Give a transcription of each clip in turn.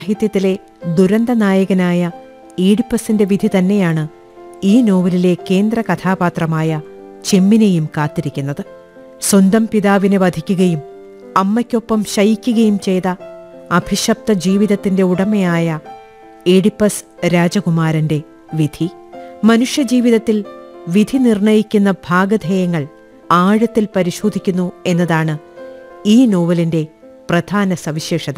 സാഹിത്യത്തിലെ ദുരന്ത നായകനായ ഈഡിപ്പസിന്റെ വിധി തന്നെയാണ് ഈ നോവലിലെ കേന്ദ്ര കഥാപാത്രമായ ചെമ്മിനെയും കാത്തിരിക്കുന്നത് സ്വന്തം പിതാവിനെ വധിക്കുകയും അമ്മയ്ക്കൊപ്പം ശയിക്കുകയും ചെയ്ത അഭിശപ്ത ജീവിതത്തിന്റെ ഉടമയായ ഏഡിപ്പസ് രാജകുമാരന്റെ വിധി മനുഷ്യജീവിതത്തിൽ വിധി നിർണയിക്കുന്ന ഭാഗധേയങ്ങൾ ആഴത്തിൽ പരിശോധിക്കുന്നു എന്നതാണ് ഈ നോവലിന്റെ പ്രധാന സവിശേഷത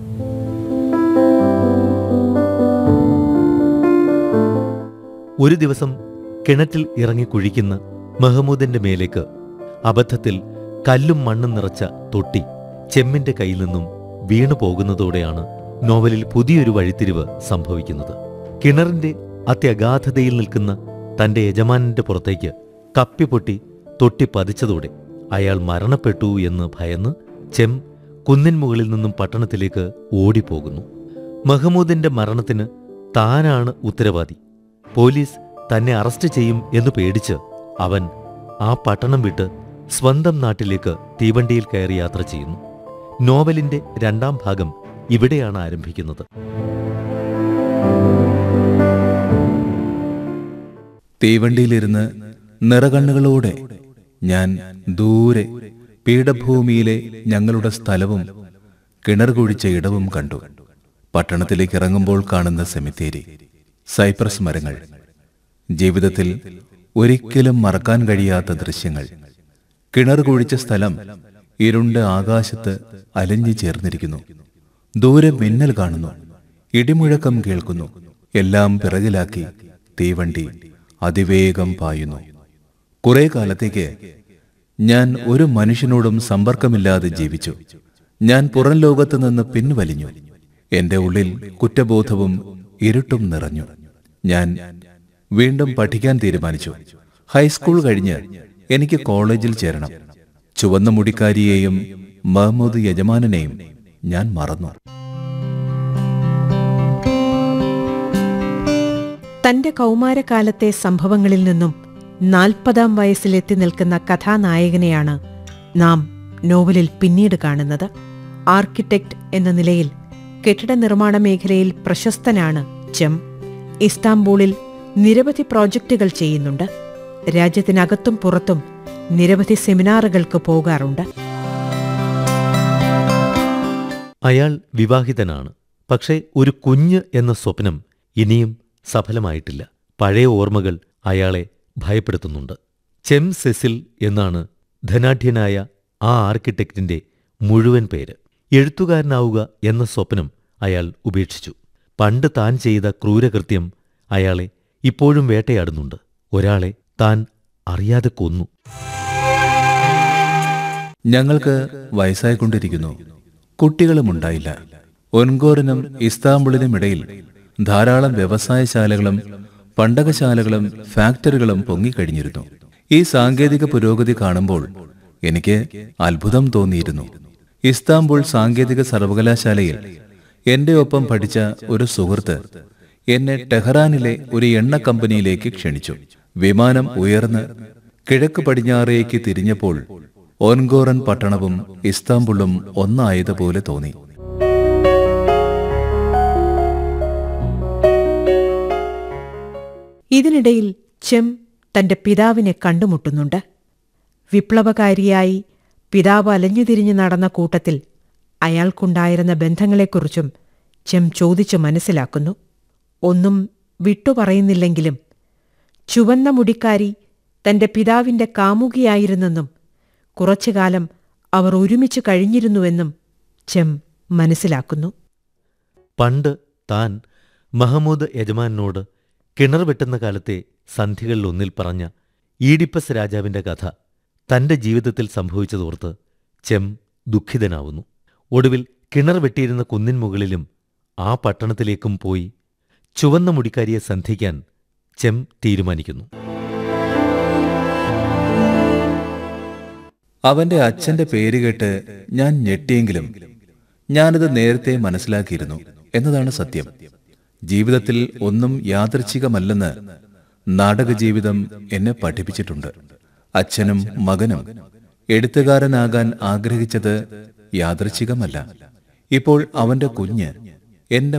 ഒരു ദിവസം കിണറ്റിൽ ഇറങ്ങി കുഴിക്കുന്ന മെഹമ്മൂദിന്റെ മേലേക്ക് അബദ്ധത്തിൽ കല്ലും മണ്ണും നിറച്ച തൊട്ടി ചെമ്മിന്റെ കയ്യിൽ നിന്നും വീണു പോകുന്നതോടെയാണ് നോവലിൽ പുതിയൊരു വഴിത്തിരിവ് സംഭവിക്കുന്നത് കിണറിന്റെ അത്യഗാധതയിൽ നിൽക്കുന്ന തന്റെ യജമാനന്റെ പുറത്തേക്ക് കപ്പിപ്പൊട്ടി തൊട്ടി പതിച്ചതോടെ അയാൾ മരണപ്പെട്ടു എന്ന് ഭയന്ന് ചെം കുന്നിൻ മുകളിൽ നിന്നും പട്ടണത്തിലേക്ക് ഓടിപ്പോകുന്നു മഹമ്മൂദിന്റെ മരണത്തിന് താനാണ് ഉത്തരവാദി പോലീസ് തന്നെ അറസ്റ്റ് ചെയ്യും എന്ന് പേടിച്ച് അവൻ ആ പട്ടണം വിട്ട് സ്വന്തം നാട്ടിലേക്ക് തീവണ്ടിയിൽ കയറി യാത്ര ചെയ്യുന്നു നോവലിന്റെ രണ്ടാം ഭാഗം ഇവിടെയാണ് ആരംഭിക്കുന്നത് തീവണ്ടിയിലിരുന്ന് നിറകണ്ണുകളോടെ ഞാൻ ദൂരെ പീഠഭൂമിയിലെ ഞങ്ങളുടെ സ്ഥലവും കിണർ കുഴിച്ച ഇടവും കണ്ടു പട്ടണത്തിലേക്ക് ഇറങ്ങുമ്പോൾ കാണുന്ന സെമിത്തേരി സൈപ്രസ് മരങ്ങൾ ജീവിതത്തിൽ ഒരിക്കലും മറക്കാൻ കഴിയാത്ത ദൃശ്യങ്ങൾ കിണർ കുഴിച്ച സ്ഥലം ഇരുണ്ട ആകാശത്ത് അലിഞ്ഞു ചേർന്നിരിക്കുന്നു ദൂരെ മിന്നൽ കാണുന്നു ഇടിമുഴക്കം കേൾക്കുന്നു എല്ലാം പിറകിലാക്കി തീവണ്ടി അതിവേഗം പായുന്നു കുറെ കാലത്തേക്ക് ഞാൻ ഒരു മനുഷ്യനോടും സമ്പർക്കമില്ലാതെ ജീവിച്ചു ഞാൻ പുറം ലോകത്ത് നിന്ന് പിൻവലിഞ്ഞു എന്റെ ഉള്ളിൽ കുറ്റബോധവും ഇരുട്ടും നിറഞ്ഞു ഞാൻ വീണ്ടും പഠിക്കാൻ തീരുമാനിച്ചു ഹൈസ്കൂൾ കഴിഞ്ഞ് എനിക്ക് കോളേജിൽ ചേരണം ചുവന്ന മുടിക്കാരിയെയും മഹമ്മൂദ് യജമാനനെയും ഞാൻ മറന്നു തന്റെ കൗമാരകാലത്തെ സംഭവങ്ങളിൽ നിന്നും നാൽപ്പതാം വയസ്സിലെത്തി നിൽക്കുന്ന കഥാനായകനെയാണ് നാം നോവലിൽ പിന്നീട് കാണുന്നത് ആർക്കിടെക്ട് എന്ന നിലയിൽ കെട്ടിട നിർമ്മാണ മേഖലയിൽ പ്രശസ്തനാണ് ചെം ഇസ്താംബൂളിൽ നിരവധി പ്രോജക്റ്റുകൾ ചെയ്യുന്നുണ്ട് രാജ്യത്തിനകത്തും പുറത്തും നിരവധി സെമിനാറുകൾക്ക് പോകാറുണ്ട് അയാൾ വിവാഹിതനാണ് പക്ഷേ ഒരു കുഞ്ഞ് എന്ന സ്വപ്നം ഇനിയും സഫലമായിട്ടില്ല പഴയ ഓർമ്മകൾ അയാളെ ഭയപ്പെടുത്തുന്നുണ്ട് ചെം സെസിൽ എന്നാണ് ധനാഢ്യനായ ആ ആർക്കിടെക്റ്റിന്റെ മുഴുവൻ പേര് എഴുത്തുകാരനാവുക എന്ന സ്വപ്നം അയാൾ ഉപേക്ഷിച്ചു പണ്ട് താൻ ചെയ്ത ക്രൂരകൃത്യം അയാളെ ഇപ്പോഴും വേട്ടയാടുന്നുണ്ട് ഒരാളെ താൻ അറിയാതെ കൊന്നു ഞങ്ങൾക്ക് വയസ്സായിക്കൊണ്ടിരിക്കുന്നു കുട്ടികളും ഉണ്ടായില്ല ഒൻഗോറിനും ഇസ്താംബുളിനും ഇടയിൽ ധാരാളം വ്യവസായശാലകളും പണ്ടകശാലകളും ഫാക്ടറികളും പൊങ്ങിക്കഴിഞ്ഞിരുന്നു ഈ സാങ്കേതിക പുരോഗതി കാണുമ്പോൾ എനിക്ക് അത്ഭുതം തോന്നിയിരുന്നു ഇസ്താംബുൾ സാങ്കേതിക സർവകലാശാലയിൽ എന്റെ ഒപ്പം പഠിച്ച ഒരു സുഹൃത്ത് എന്നെ ടെഹ്റാനിലെ ഒരു എണ്ണ കമ്പനിയിലേക്ക് ക്ഷണിച്ചു വിമാനം ഉയർന്ന് കിഴക്ക് പടിഞ്ഞാറേക്ക് തിരിഞ്ഞപ്പോൾ ഓൻഗോറൻ പട്ടണവും ഇസ്താംബുളും ഒന്നായതുപോലെ തോന്നി ഇതിനിടയിൽ ചെം തന്റെ പിതാവിനെ കണ്ടുമുട്ടുന്നുണ്ട് വിപ്ലവകാരിയായി പിതാവ് അലഞ്ഞുതിരിഞ്ഞു നടന്ന കൂട്ടത്തിൽ അയാൾക്കുണ്ടായിരുന്ന ബന്ധങ്ങളെക്കുറിച്ചും ചെം ചോദിച്ചു മനസ്സിലാക്കുന്നു ഒന്നും വിട്ടുപറയുന്നില്ലെങ്കിലും ചുവന്ന മുടിക്കാരി തന്റെ പിതാവിന്റെ കാമുകിയായിരുന്നെന്നും കുറച്ചുകാലം അവർ ഒരുമിച്ച് കഴിഞ്ഞിരുന്നുവെന്നും ചെം മനസ്സിലാക്കുന്നു പണ്ട് താൻ മഹമ്മൂദ് യജമാനോട് കിണർ വെട്ടുന്ന കാലത്തെ സന്ധികളിലൊന്നിൽ പറഞ്ഞ ഈഡിപ്പസ് രാജാവിന്റെ കഥ തന്റെ ജീവിതത്തിൽ സംഭവിച്ചതോർത്ത് ചെം ദുഃഖിതനാവുന്നു ഒടുവിൽ കിണർ വെട്ടിയിരുന്ന കുന്നിൻ മുകളിലും ആ പട്ടണത്തിലേക്കും പോയി ചുവന്ന മുടിക്കാരിയെ സന്ധിക്കാൻ ചെം തീരുമാനിക്കുന്നു അവന്റെ അച്ഛന്റെ പേര് കേട്ട് ഞാൻ ഞെട്ടിയെങ്കിലും ഞാനത് നേരത്തെ മനസ്സിലാക്കിയിരുന്നു എന്നതാണ് സത്യം ജീവിതത്തിൽ ഒന്നും യാദൃച്ഛികമല്ലെന്ന് നാടക ജീവിതം എന്നെ പഠിപ്പിച്ചിട്ടുണ്ട് അച്ഛനും മകനും എഴുത്തുകാരനാകാൻ ആഗ്രഹിച്ചത് യാദൃച്ഛികമല്ല ഇപ്പോൾ അവന്റെ കുഞ്ഞ് എന്റെ